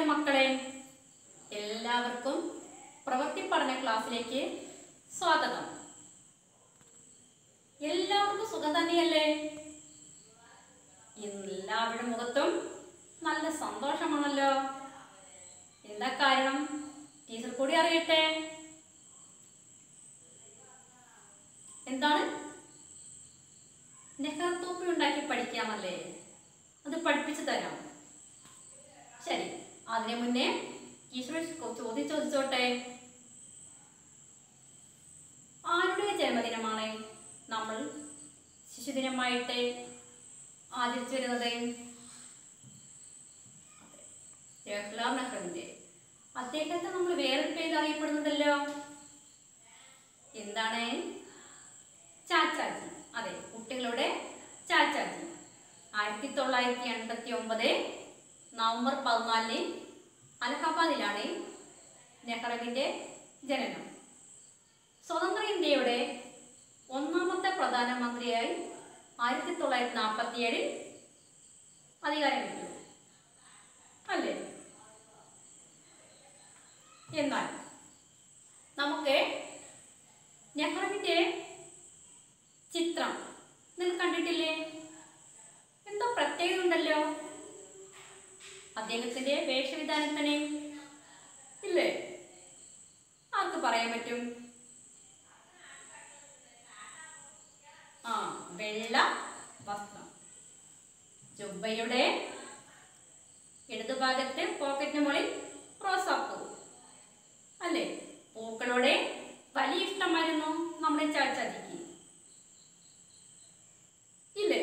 മക്കളെ എല്ലാവർക്കും പ്രവൃത്തി പഠന ക്ലാസ്സിലേക്ക് സ്വാഗതം എല്ലാവർക്കും സുഖം തന്നെയല്ലേ എല്ലാവരുടെ മുഖത്തും നല്ല സന്തോഷമാണല്ലോ എന്താ കാരണം ടീച്ചർ കൂടി അറിയട്ടെ എന്താണ് നെഹ്റത്തോപ്പി ഉണ്ടാക്കി പഠിക്കാമല്ലേ അത് പഠിപ്പിച്ചു തരാം ശരി അതിനു മുന്നേ ഈശ്വര ചോദ്യം ചോദിച്ചോട്ടെ ആരുടെ ജന്മദിനമാണ് നമ്മൾ ശിശുദിനമായിട്ട് ആചരിച്ചു വരുന്നത് ജവഹർലാൽ നെഹ്റുവിന്റെ അദ്ദേഹത്തെ നമ്മൾ വേറൊരു പേര് അറിയപ്പെടുന്നുണ്ടല്ലോ എന്താണ് ചാച്ചാജി അതെ കുട്ടികളുടെ ചാച്ചാജി ആയിരത്തി തൊള്ളായിരത്തി എൺപത്തി ഒമ്പത് നവംബർ പതിനാലിന് അലഹബാദിലാണ് നെഹ്റുവിന്റെ ജനനം സ്വതന്ത്ര ഇന്ത്യയുടെ ഒന്നാമത്തെ പ്രധാനമന്ത്രിയായി ആയിരത്തി തൊള്ളായിരത്തി നാൽപ്പത്തി ഏഴിൽ അധികാരമേറ്റു അല്ലേ എന്നാൽ നമുക്ക് നെഹ്റുവിന്റെ ചിത്രം നിങ്ങൾ കണ്ടിട്ടില്ലേ എന്തോ പ്രത്യേകത ഉണ്ടല്ലോ അദ്ദേഹത്തിന്റെ വേഷവിധാനത്തിന് ഇല്ലേ ആർക്ക് പറയാൻ പറ്റും ആ വെള്ള വസ്ത്രം ജുബയുടെ ഇടതുഭാഗത്ത് പോക്കറ്റിന് മുകളിൽ റോസാപ്പൂ അല്ലേ പൂക്കളോടെ വലിയ ഇഷ്ടമായിരുന്നു നമ്മുടെ ചാച്ചാജിക്ക് ഇല്ലേ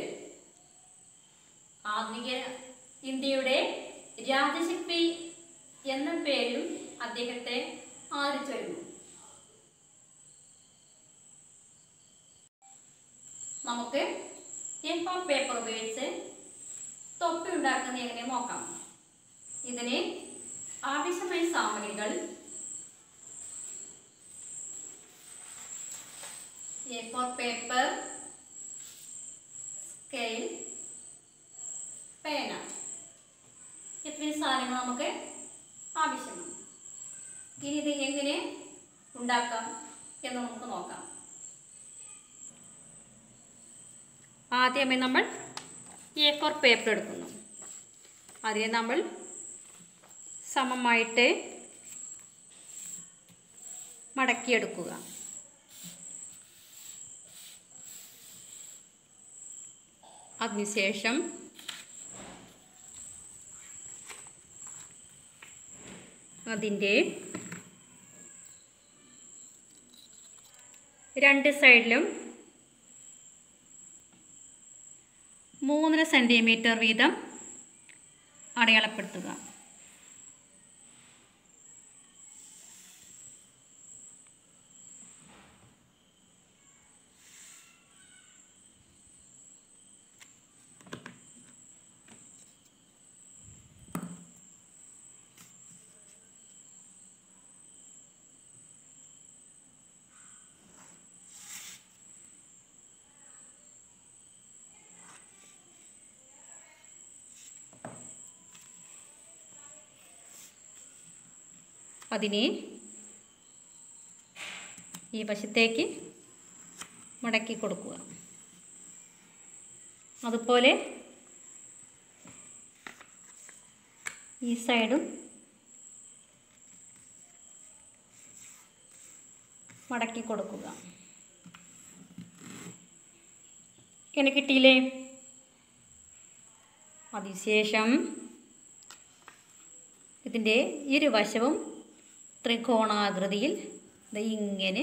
ആധുനിക ഇന്ത്യയുടെ രാജശക്തി എന്ന പേരിലും അദ്ദേഹത്തെ ആദരിച്ചു വരുന്നു നമുക്ക് എ ഫോർ പേപ്പർ ഉപയോഗിച്ച് തൊപ്പി ഉണ്ടാക്കുന്നത് എങ്ങനെ നോക്കാം ഇതിന് ആവശ്യമായ സാമഗ്രികൾ എ ഫോർ പേപ്പർ സ്കെയിൽ പേന ഇത്രയും സാധനങ്ങൾ നമുക്ക് ആവശ്യമാണ് ഇനി ഇത് എങ്ങനെ ഉണ്ടാക്കാം എന്ന് നമുക്ക് നോക്കാം ആദ്യമേ നമ്മൾ എ ഫോർ പേപ്പർ എടുക്കുന്നു അതിനെ നമ്മൾ സമമായിട്ട് മടക്കിയെടുക്കുക അതിനുശേഷം അതിൻ്റെ രണ്ട് സൈഡിലും മൂന്നര സെൻറ്റിമീറ്റർ വീതം അടയാളപ്പെടുത്തുക അതിനെ ഈ വശത്തേക്ക് മടക്കി കൊടുക്കുക അതുപോലെ ഈ സൈഡും മടക്കി കൊടുക്കുക ഇങ്ങനെ കിട്ടിയില്ലേ അതിനുശേഷം ഇതിൻ്റെ ഇരുവശവും ത്രികോണാകൃതിയിൽ ദേ ഇങ്ങനെ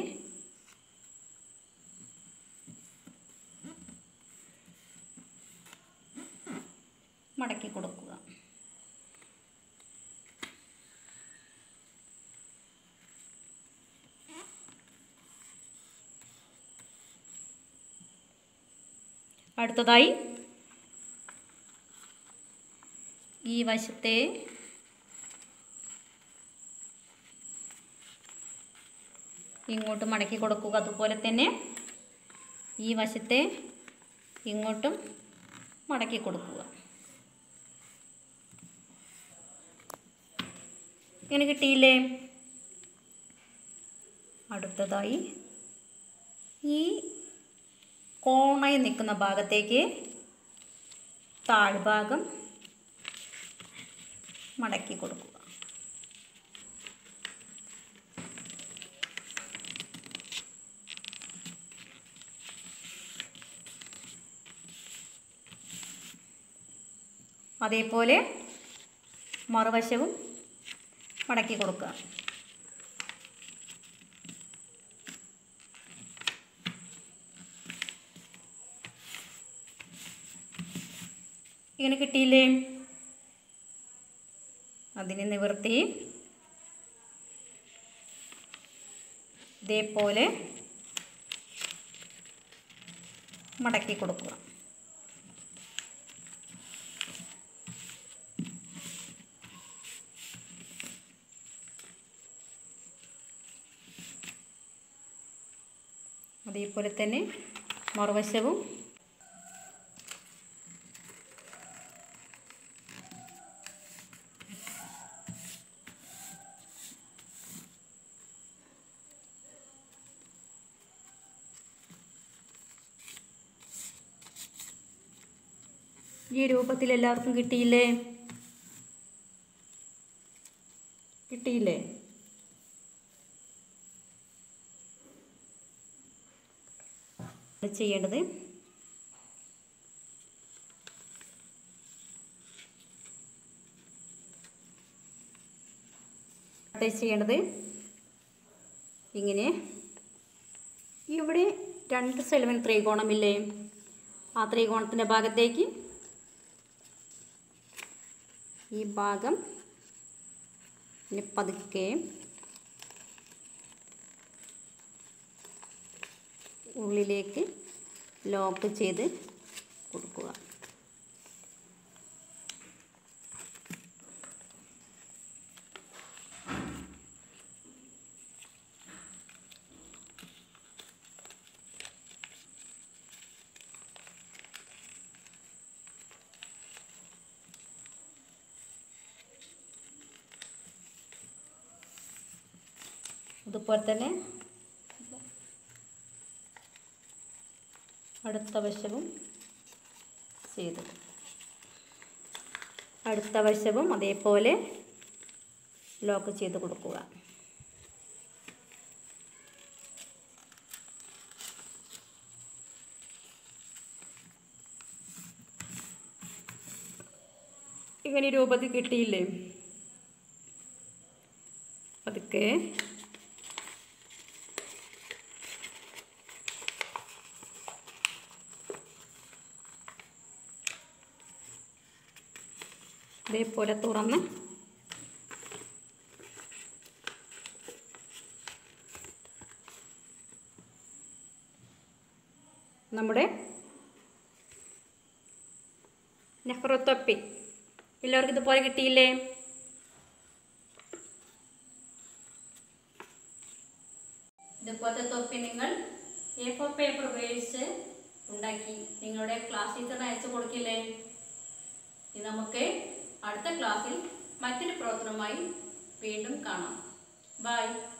മടക്കി കൊടുക്കുക അടുത്തതായി ഈ വശത്തെ ഇങ്ങോട്ട് മടക്കി കൊടുക്കുക അതുപോലെ തന്നെ ഈ വശത്തെ ഇങ്ങോട്ടും മടക്കി കൊടുക്കുക ഇങ്ങനെ കിട്ടിയില്ലേ അടുത്തതായി ഈ കോണായി നിൽക്കുന്ന ഭാഗത്തേക്ക് താഴ്ഭാഗം മടക്കി കൊടുക്കുക അതേപോലെ മറുവശവും മടക്കി കൊടുക്കുക ഇങ്ങനെ കിട്ടിയില്ലേ അതിനെ നിവർത്തി ഇതേപോലെ മടക്കി കൊടുക്കുക അതേപോലെ തന്നെ മറുവശവും ഈ രൂപത്തിൽ എല്ലാവർക്കും കിട്ടിയില്ലേ കിട്ടിയില്ലേ ഇത് ചെയ്യേണ്ടത് അടുത്ത ചെയ്യേണ്ടത് ഇങ്ങനെ ഇവിടെ രണ്ട് സെലവൻ ത്രികോണമില്ലേ ആ ത്രികോണത്തിൻ്റെ ഭാഗത്തേക്ക് ഈ ഭാഗം ഇനി പതുക്കെ ഉള്ളിലേക്ക് ലോക്ക് ചെയ്ത് കൊടുക്കുക അതുപോലെ തന്നെ അടുത്ത വശവും ചെയ്തു അടുത്ത വശവും അതേപോലെ ലോക്ക് ചെയ്ത് കൊടുക്കുക ഇങ്ങനെ രൂപത്തിൽ കിട്ടിയില്ലേ പതുക്കെ ഇതേപോലെ തുറന്ന് നമ്മുടെ നെഹ്റു തൊപ്പി എല്ലാവർക്കും ഇതുപോലെ കിട്ടിയില്ലേ ഇതുപോലത്തെ തൊപ്പി നിങ്ങൾ എ ഫോർ പേപ്പർ ഉപയോഗിച്ച് ഉണ്ടാക്കി നിങ്ങളുടെ ക്ലാസ് ടീച്ചറിന് അയച്ചു കൊടുക്കില്ലേ ഇനി നമുക്ക് അടുത്ത ക്ലാസ്സിൽ മറ്റൊരു പ്രവർത്തനവുമായി വീണ്ടും കാണാം ബൈ